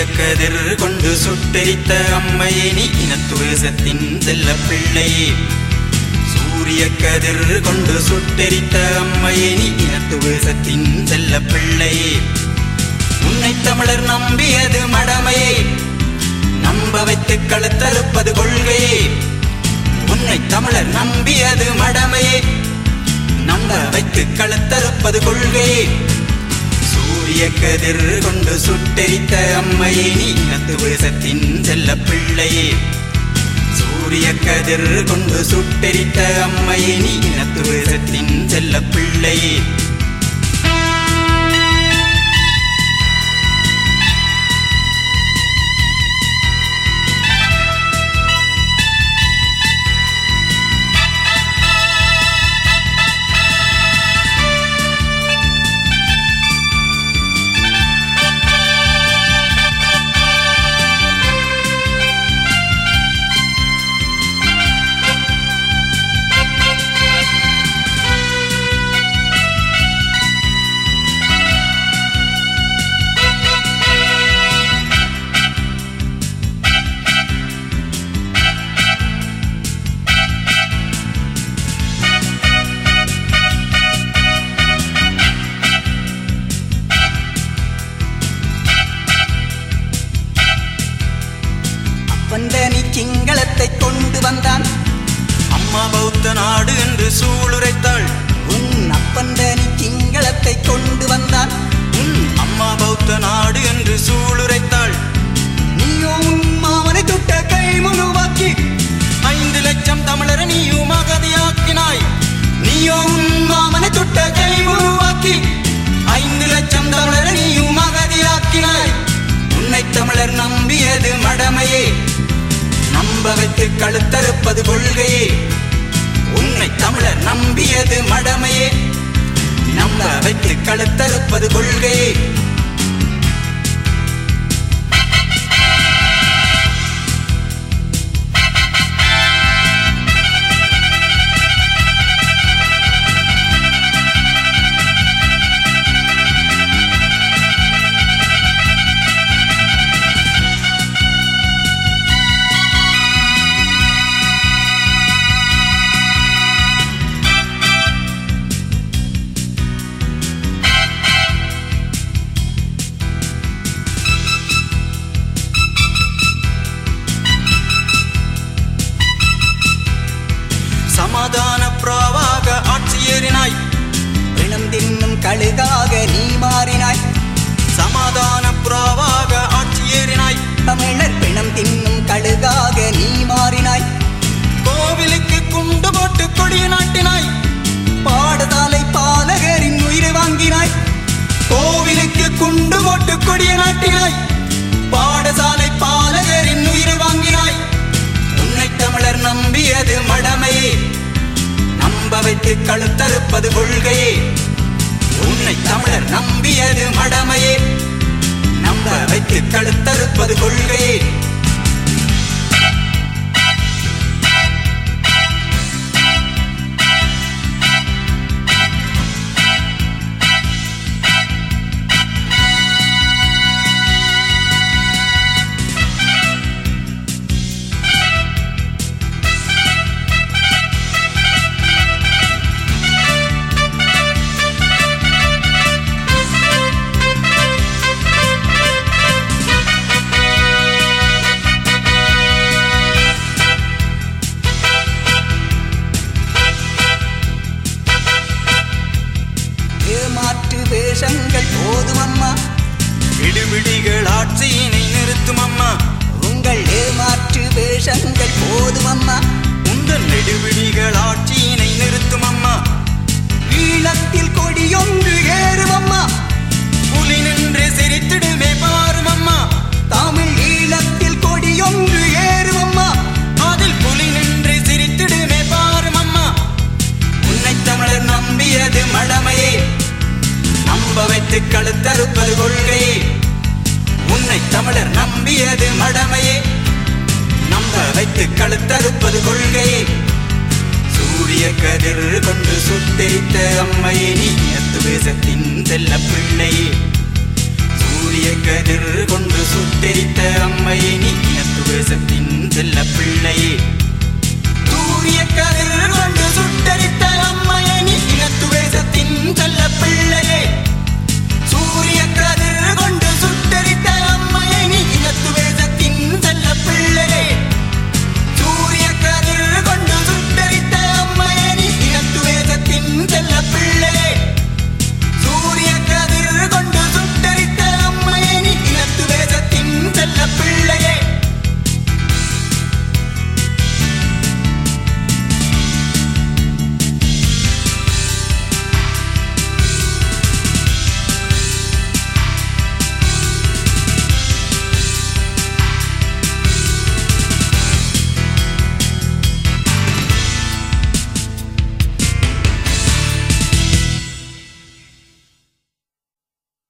கதிர் கொண்டு சுட்டெரித்த அம்மையே நீ இனத்துவேசத்தின் செல்ல பிள்ளையே சூரிய கதிர் கொண்டு சுட்டெரித்த அம்மையே நீ இனத்துவேசத்தின் செல்ல பிள்ளையே உன்னை தமிழர் நம்பியது மடமையே நம்ப வைத்து கழுத்தறுப்பது கொள்கையே உன்னை தமிழர் நம்பியது மடமையே நம்ப வைத்து கழுத்தறுப்பது கொள்கையே சூரிய கதிர் கொண்டு சுட்டெரித்த அம்மையே நீ இனத்துவேசத்தின் செல்ல பிள்ளையே சூரிய கதிர் கொண்டு சுட்டெரித்த அம்மையே நீ இனத்துவேசத்தின் செல்ல பிள்ளையே வந்தனி சிங்களத்தை கொண்டு வந்தான் அம்மா பௌத்த நாடு என்று சூளுரைத்தாள் உன் அப்பந்தனி சிங்களத்தை கொண்டு வந்தான் உன் அம்மா பௌத்த நாடு என்று சூளுரைத்தாள் நீயோ உன் மாமனை தொட்ட கை முழுவாக்கி ஐந்து லட்சம் தமிழரை நீயும் அகதியாக்கினாய் நீயோ உன் மாமனை தொட்ட கை முழுவாக்கி ஐந்து லட்சம் தமிழரை நீயும் அகதியாக்கினாய் உன்னை தமிழர் நம்பியது மடமையே நம்ப வைத்து கழுத்தறுப்பது கொள்கையே உன்னை தமிழர் நம்பியது மடமையே நம்ப வைத்து கழுத்தறுப்பது கொள்கையே சமாதான பிராவாக ஆட்சியேறினாய் பிணம் தின்னும் கழுகாக நீ மாறினாய் சமாதான புறாவாக ஆட்சியேறினாய் தமிழர் பிணம் தின்னும் கழுகாக நீ மாறினாய் கோவிலுக்கு குண்டு போட்டு கொடிய நாட்டினாய் பாடசாலை பாலகரின் உயிரை வாங்கினாய் கோவிலுக்கு குண்டு போட்டு கொடிய நாட்டினாய் பாடசாலை பாலகரின் உயிரை வாங்கினாய் உன்னை தமிழர் நம்பியது மடமையே நம்ப வைத்து கழுத்தறுப்பது கொள்கையே உன்னை தமிழர் நம்பியது மடமையே நம்ப வைத்து கழுத்தறுப்பது கொள்கையே ஏமாற்று வேஷங்கள் போதும் அம்மா விடுவிடிகள் ஆட்சியினை நிறுத்தும் அம்மா உங்கள் ஏமாற்று வேஷங்கள் போதும் அம்மா உந்தன் நெடுவிடிகள் ஆட்சியினை நிறுத்தும் அம்மா ஈழத்தில் கொடியொன்று ஏறும் அம்மா புலி நின்று சிரித்திடுமே பாரும் அம்மா தமிழ் ஈழத்தில் கொடியொன்று ஏறும் அம்மா அதில் புலி நின்று சிரித்திடுமே பாரும் அம்மா உன்னை தமிழர் நம்பியது மடமையே நம்ப வைத்து கழுத்தறுப்பது கொள்கையே உன்னை தமிழர் நம்பியது மடமையே நம்ப வைத்து கழுத்தறுப்பது கொள்கையே சூரிய கதிர் கொண்டு சுட்டெரித்த அம்மையே நீ இனத்துவேசத்தின் செல்ல